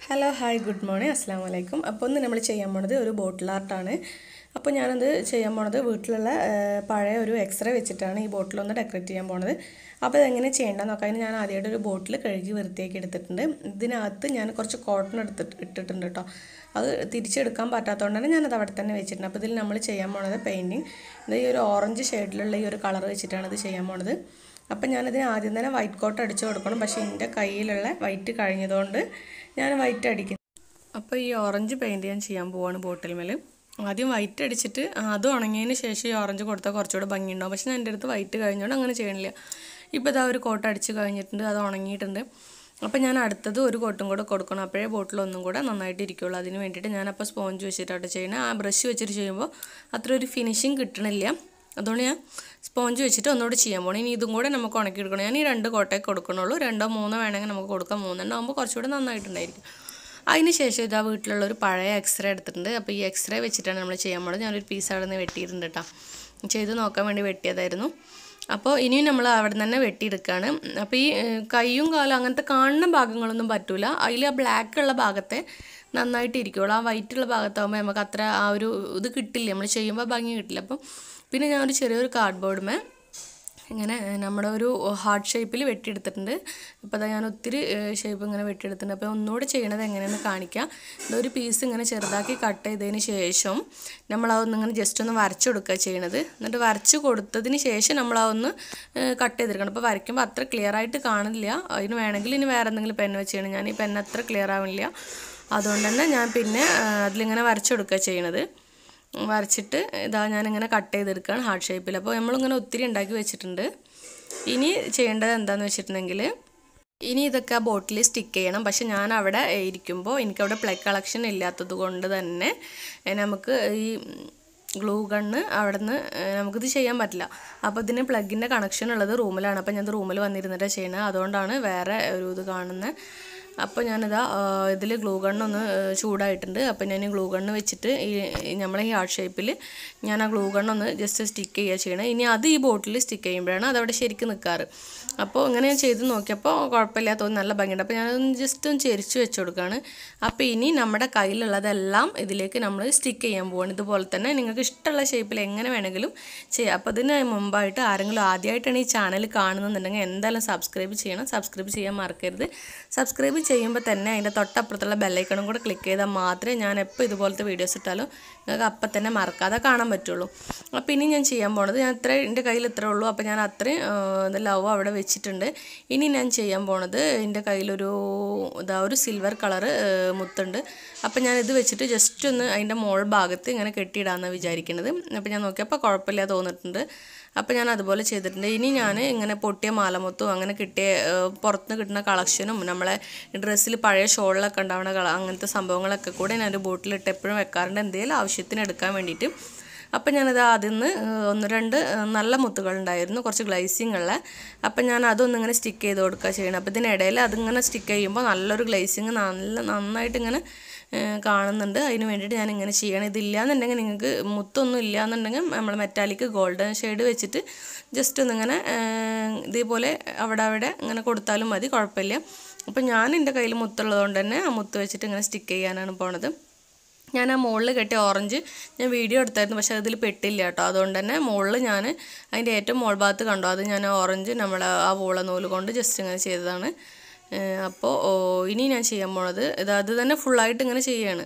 hello hi good morning അസ്സാം വലൈക്കും അപ്പോൾ ഇന്ന് നമ്മൾ ചെയ്യാൻ പോണത് ഒരു ബോട്ടിൽ ആർട്ടാണ് അപ്പോൾ ഞാനത് ചെയ്യാൻ പോണത് വീട്ടിലുള്ള ആ, പഴയ ഒരു എക്സ്റേ വെച്ചിട്ടാണ് ഈ ബോട്ടിലൊന്ന് ഡെക്കറേറ്റ് ചെയ്യാൻ പോണത് അപ്പോൾ ഇതെങ്ങനെ ചെയ്യേണ്ടതെന്ന് നോക്കാം അതിന് ഞാൻ ആദ്യമായിട്ട് ഒരു ബോട്ടിൽ കഴുകി വൃത്തിയാക്കി എടുത്തിട്ടുണ്ട് ഇതിനകത്ത് ഞാൻ കുറച്ച് കോട്ടൺ എടുത്തിട്ട് ഇട്ടിട്ടുണ്ട് കേട്ടോ അത് തിരിച്ചെടുക്കാൻ പറ്റാത്തതുകൊണ്ടാണ് ഞാനത് അവിടെ തന്നെ വെച്ചിട്ടുണ്ട് അപ്പോൾ ഇതിൽ നമ്മൾ ചെയ്യാൻ പോണത് പെയിൻറ്റിങ് ഇത് ഈ ഒരു ഓറഞ്ച് ഷെയ്ഡിലുള്ള ഈ ഒരു കളർ വെച്ചിട്ടാണ് ഇത് ചെയ്യാൻ പോണത് അപ്പം ഞാനതിന് ആദ്യം തന്നെ വൈറ്റ് കോട്ട് അടിച്ചു കൊടുക്കണം പക്ഷേ എൻ്റെ കയ്യിലുള്ള വൈറ്റ് കഴിഞ്ഞതുകൊണ്ട് ഞാൻ വൈറ്റ് അടിക്കുന്നു അപ്പോൾ ഈ ഓറഞ്ച് പെയിൻറ്റ് ഞാൻ ചെയ്യാൻ പോവാണ് ബോട്ടിൽ മേൽ ആദ്യം വൈറ്റ് അടിച്ചിട്ട് അത് ഉണങ്ങിയതിന് ശേഷം ഈ ഓറഞ്ച് കൊടുത്താൽ കുറച്ചുകൂടെ ഭംഗിയുണ്ടാവും പക്ഷേ ഞാൻ എൻ്റെ അടുത്ത് വൈറ്റ് കഴിഞ്ഞുകൊണ്ട് അങ്ങനെ ചെയ്യണില്ല ഇപ്പോൾ ഇതാ ഒരു കോട്ട് അടിച്ച് കഴിഞ്ഞിട്ടുണ്ട് അത് ഉണങ്ങിയിട്ടുണ്ട് അപ്പോൾ ഞാൻ അടുത്തത് ഒരു കോട്ടും കൂടെ കൊടുക്കണം അപ്പോഴേ ബോട്ടിൽ ഒന്നും കൂടെ നന്നായിട്ട് ഇരിക്കുള്ളൂ അതിന് വേണ്ടിയിട്ട് ഞാനപ്പോൾ സ്പോഞ്ച് വെച്ചിട്ടാണ് ചെയ്യണത് ആ ബ്രഷ് വെച്ചിട്ട് ചെയ്യുമ്പോൾ അത്ര ഒരു ഫിനിഷിങ് കിട്ടണില്ല അതുകൊണ്ട് ഞാൻ സ്പോഞ്ച് വെച്ചിട്ട് ഒന്നുകൂടി ചെയ്യാൻ പോകണം ഇനി ഇതും കൂടെ നമുക്ക് ഉണക്കി എടുക്കണം ഞാൻ ഈ രണ്ട് കോട്ടയെ കൊടുക്കണുള്ളൂ രണ്ടോ മൂന്നോ വേണമെങ്കിൽ നമുക്ക് കൊടുക്കാം മൂന്നെണ്ണാകുമ്പോൾ കുറച്ചുകൂടെ നന്നായിട്ടുണ്ടായിരിക്കും അതിന് ശേഷം ഇതാ വീട്ടിലുള്ള ഒരു പഴയ എക്സ്റേ എടുത്തിട്ടുണ്ട് അപ്പോൾ ഈ എക്സ്റേ വെച്ചിട്ടാണ് നമ്മൾ ചെയ്യാൻ പോകുന്നത് ഞാനൊരു പീസ് അവിടെ നിന്ന് വെട്ടിയിട്ടുണ്ട് കേട്ടോ ചെയ്ത് നോക്കാൻ വേണ്ടി വെട്ടിയതായിരുന്നു അപ്പോൾ ഇനിയും നമ്മൾ അവിടെ നിന്ന് തന്നെ വെട്ടിയെടുക്കുകയാണ് അപ്പോൾ ഈ ഏഹ്, കൈയും കാലും അങ്ങനത്തെ കാണുന്ന ഭാഗങ്ങളൊന്നും പറ്റൂല അതിൽ ആ ബ്ലാക്ക് ഉള്ള ഭാഗത്തെ നന്നായിട്ട് ഇരിക്കുള്ളൂ ആ വൈറ്റുള്ള ഭാഗത്താകുമ്പോൾ നമുക്ക് അത്ര ആ ഒരു ഇത് കിട്ടില്ല നമ്മൾ ചെയ്യുമ്പോൾ ഭംഗി കിട്ടില്ല അപ്പം പിന്നെ ഞാൻ ഒരു ചെറിയൊരു കാർഡ്ബോർഡുമേ ഇങ്ങനെ ഏഹ്, നമ്മുടെ ഒരു ഹാർട്ട് ഷേപ്പിൽ വെട്ടിയെടുത്തിട്ടുണ്ട് ഇപ്പോൾ അതാ ഞാൻ ഒത്തിരി ഷേപ്പ് ഇങ്ങനെ വെട്ടിയെടുത്തിട്ടുണ്ട് അപ്പോൾ ഒന്നുകൂടെ ചെയ്യണത് എങ്ങനെയെന്ന് കാണിക്കാം ഇതൊരു പീസ് ഇങ്ങനെ ചെറുതാക്കി കട്ട് ചെയ്തതിന് ശേഷം നമ്മൾ അതൊന്ന് ഇങ്ങനെ ജസ്റ്റ് ഒന്ന് വരച്ചു കൊടുക്കുക ചെയ്യണത് എന്നിട്ട് വരച്ച് കൊടുത്തതിന് ശേഷം നമ്മൾ അതൊന്ന് കട്ട് ചെയ്തെടുക്കണം അപ്പോൾ വരയ്ക്കുമ്പോൾ അത്ര ക്ലിയർ ആയിട്ട് കാണില്ല അതിന് വേണമെങ്കിൽ ഇനി വേറെ എന്തെങ്കിലും പെൻ വെച്ച് ചെയ്യണം ഞാൻ ഈ പെൻ അത്ര ക്ലിയർ ആവില്ല അതുകൊണ്ട് തന്നെ ഞാൻ പിന്നെ ഏഹ്, അതിലിങ്ങനെ വരച്ചു കൊടുക്കുക ചെയ്യണത് വരച്ചിട്ട് ഇതാ ഞാനിങ്ങനെ കട്ട് ചെയ്തെടുക്കുകയാണ് ഹാർട്ട് ഷേപ്പിൽ അപ്പോൾ നമ്മളിങ്ങനെ ഒത്തിരി ഉണ്ടാക്കി വെച്ചിട്ടുണ്ട് ഇനി ചെയ്യേണ്ടത് എന്താണെന്ന് വെച്ചിട്ടുണ്ടെങ്കിൽ ഇനി ഇതൊക്കെ ആ ബോട്ടിൽ സ്റ്റിക്ക് ചെയ്യണം പക്ഷെ ഞാൻ അവിടെ ഇരിക്കുമ്പോൾ എനിക്കവിടെ പ്ലഗ് കളക്ഷൻ ഇല്ലാത്തത് കൊണ്ട് തന്നെ ഏ, നമുക്ക് ഈ ഗ്ലൂ ഗണ്ണ് അവിടെ നിന്ന് നമുക്കിത് ചെയ്യാൻ പറ്റില്ല അപ്പോൾ ഇതിന് പ്ലഗിൻ്റെ കണക്ഷൻ ഉള്ളത് റൂമിലാണ് അപ്പോൾ ഞാൻ റൂമിൽ വന്നിരുന്നിട്ടാണ് ചെയ്യണത് അതുകൊണ്ടാണ് വേറെ ഒരു ഇത് കാണുന്നത് അപ്പോൾ ഞാനിതാ ഇതിൽ ഗ്ലൂ ഗണ്ണൊന്ന് ചൂടായിട്ടുണ്ട് അപ്പോൾ ഞാൻ ഗ്ലൂ ഗണ്ണ് വെച്ചിട്ട് ഈ നമ്മളെ ഈ ഹാർട്ട് ഷേപ്പിൽ ഞാൻ ആ ഗ്ലൂ ഗണ്ണൊന്ന് ജസ്റ്റ് സ്റ്റിക്ക് ചെയ്യുക ചെയ്യണം ഇനി അത് ഈ ബോട്ടിൽ സ്റ്റിക്ക് ചെയ്യുമ്പോഴാണ് അതവിടെ ശരിക്കും നിൽക്കാറ് അപ്പോൾ ഇങ്ങനെ ഞാൻ ചെയ്ത് നോക്കിയപ്പോൾ കുഴപ്പമില്ല തോന്നി നല്ല ഭംഗിയുണ്ട് അപ്പോൾ ഞാനതൊന്ന് ജസ്റ്റ് ഒന്ന് ചെരിച്ച് വെച്ച് കൊടുക്കുകയാണ് അപ്പോൾ ഇനി നമ്മുടെ കയ്യിലുള്ളതെല്ലാം ഇതിലേക്ക് നമ്മൾ സ്റ്റിക്ക് ചെയ്യാൻ പോവാണ് ഇതുപോലെ തന്നെ നിങ്ങൾക്ക് ഇഷ്ടമുള്ള ഷേപ്പിൽ എങ്ങനെ വേണമെങ്കിലും ചെയ്യാം അപ്പോൾ ഇതിന് മുമ്പായിട്ട് ആരെങ്കിലും ആദ്യമായിട്ടാണ് ഈ ചാനൽ കാണുന്നുണ്ടെങ്കിൽ എന്തായാലും സബ്സ്ക്രൈബ് ചെയ്യണം സബ്സ്ക്രൈബ് ചെയ്യാൻ മറക്കരുത് സബ്സ്ക്രൈബ് ചെയ്യുമ്പോൾ തന്നെ അതിൻ്റെ തൊട്ടപ്പുറത്തുള്ള ബെല്ലൈക്കണും കൂടെ ക്ലിക്ക് ചെയ്താൽ മാത്രമേ ഞാൻ എപ്പോൾ ഇതുപോലത്തെ വീഡിയോസ് ഇട്ടാലും നിങ്ങൾക്ക് അപ്പം തന്നെ മറക്കാതെ കാണാൻ പറ്റുള്ളൂ അപ്പോൾ ഇനി ഞാൻ ചെയ്യാൻ പോണത് ഞാൻ ഇത്ര എൻ്റെ കയ്യിൽ ഇത്രേ ഉള്ളൂ അപ്പോൾ ഞാൻ അത്രയും ലവ് അവിടെ വെച്ചിട്ടുണ്ട് ഇനി ഞാൻ ചെയ്യാൻ പോണത് എൻ്റെ കയ്യിലൊരു ഇതാ ഒരു സിൽവർ കളറ് മുത്തുണ്ട് അപ്പോൾ ഞാൻ ഇത് വെച്ചിട്ട് ജസ്റ്റ് ഒന്ന് അതിൻ്റെ മോൾ ഭാഗത്ത് ഇങ്ങനെ കെട്ടിയിടാമെന്നാണ് വിചാരിക്കുന്നത് അപ്പോൾ ഞാൻ നോക്കിയപ്പോൾ കുഴപ്പമില്ല തോന്നിയിട്ടുണ്ട് അപ്പോൾ ഞാൻ അതുപോലെ ചെയ്തിട്ടുണ്ട് ഇനി ഞാൻ ഇങ്ങനെ പൊട്ടിയ മാലമുത്തും അങ്ങനെ കിട്ടിയ ഏഹ്, പുറത്തുനിന്ന് കിട്ടുന്ന കളക്ഷനും നമ്മളെ ഡ്രസ്സിൽ പഴയ ഷോളിലൊക്കെ ഉണ്ടാവുന്ന കള അങ്ങനത്തെ സംഭവങ്ങളൊക്കെ കൂടെ ഞാൻ ഒരു ബോട്ടിലിട്ട് എപ്പോഴും വെക്കാറുണ്ട് എന്തെങ്കിലും ആവശ്യത്തിന് എടുക്കാൻ വേണ്ടിയിട്ട് അപ്പം ഞാനത് ആദ്യം നിന്ന് ഒന്ന് രണ്ട് ഏഹ്, നല്ല മുത്തുകൾ ഉണ്ടായിരുന്നു കുറച്ച് ഗ്ലേസിങ് ഉള്ള അപ്പം ഞാൻ അതൊന്നും ഇങ്ങനെ സ്റ്റിക്ക് ചെയ്ത് കൊടുക്കുക ചെയ്യണം അപ്പോൾ ഇതിനിടയിൽ അതിങ്ങനെ സ്റ്റിക്ക് ചെയ്യുമ്പോൾ നല്ലൊരു ഗ്ലേസിങ് നല്ല നന്നായിട്ട് ഇങ്ങനെ ഏഹ്, കാണുന്നുണ്ട് അതിന് വേണ്ടിയിട്ട് ഞാൻ ഇങ്ങനെ ചെയ്യണം ഇതില്ലാന്നുണ്ടെങ്കിൽ നിങ്ങൾക്ക് മുത്തൊന്നും ഇല്ലാന്നുണ്ടെങ്കിൽ നമ്മൾ മെറ്റാലിക് ഗോൾഡൻ ഷെയ്ഡ് വെച്ചിട്ട് ജസ്റ്റ് ഒന്നിങ്ങനെ ഏഹ്, ഇതേപോലെ അവിടെ അവിടെ ഇങ്ങനെ കൊടുത്താലും മതി കുഴപ്പമില്ല അപ്പം ഞാൻ എൻ്റെ കയ്യിൽ മുത്തുള്ളത് കൊണ്ട് തന്നെ ആ മുത്ത് വെച്ചിട്ട് ഇങ്ങനെ സ്റ്റിക്ക് ചെയ്യാനാണ് പോണത് ഞാൻ ആ മുകളിൽ കെട്ടിയ ഓറഞ്ച് ഞാൻ വീഡിയോ എടുത്തായിരുന്നു പക്ഷേ അതിൽ പെട്ടില്ല കേട്ടോ അതുകൊണ്ട് തന്നെ മുകളിൽ ഞാൻ അതിൻ്റെ ഏറ്റവും മുകൾ ഭാഗത്ത് കണ്ടോ അത് ഞാൻ ആ ഓറഞ്ച് നമ്മൾ ആ വോള നൂല് കൊണ്ട് ജസ്റ്റ് ഇങ്ങനെ ചെയ്തതാണ് ഏഹ് അപ്പോൾ ഓ, ഇനി ഞാൻ ചെയ്യാൻ പോണത് ഇത് അത് തന്നെ ഫുള്ളായിട്ട് ഇങ്ങനെ ചെയ്യാണ്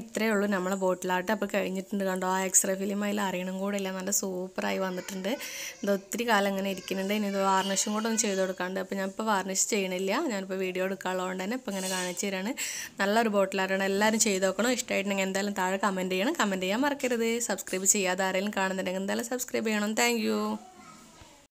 ഇത്രയേ ഉള്ളൂ നമ്മളെ ബോട്ടിലാട്ട് അപ്പോൾ കഴിഞ്ഞിട്ടുണ്ട് കണ്ടോ ആ എക്സ്റേ ഫിലിം അതിൽ അറിയണം കൂടെ ഇല്ല നല്ല സൂപ്പറായി വന്നിട്ടുണ്ട് ഇത് ഒത്തിരി കാലം ഇങ്ങനെ ഇരിക്കുന്നുണ്ട് ഇനി ഇത് വാർണിഷും കൂടെ ഒന്ന് ചെയ്ത് കൊടുക്കാണ്ട് അപ്പോൾ ഞാൻ ഇപ്പോൾ വാർണിഷ് ചെയ്യണില്ല ഞാനിപ്പോൾ വീഡിയോ എടുക്കാനുള്ളതുകൊണ്ട് തന്നെ ഇപ്പോൾ ഇങ്ങനെ കാണിച്ചു തരാണ് നല്ലൊരു ബോട്ടിലാട്ടാണ് എല്ലാവരും ചെയ്ത് നോക്കണം ഇഷ്ടമായിട്ടുണ്ടെങ്കിൽ എന്തായാലും താഴെ കമൻറ്റ് ചെയ്യണം കമൻറ്റ് ചെയ്യാൻ മറക്കരുത് സബ്സ്ക്രൈബ് ചെയ്യാതെ ആരെങ്കിലും കാണുന്നുണ്ടെങ്കിൽ എന്തായാലും സബ്സ്ക്രൈബ് ചെയ്യണം താങ്ക്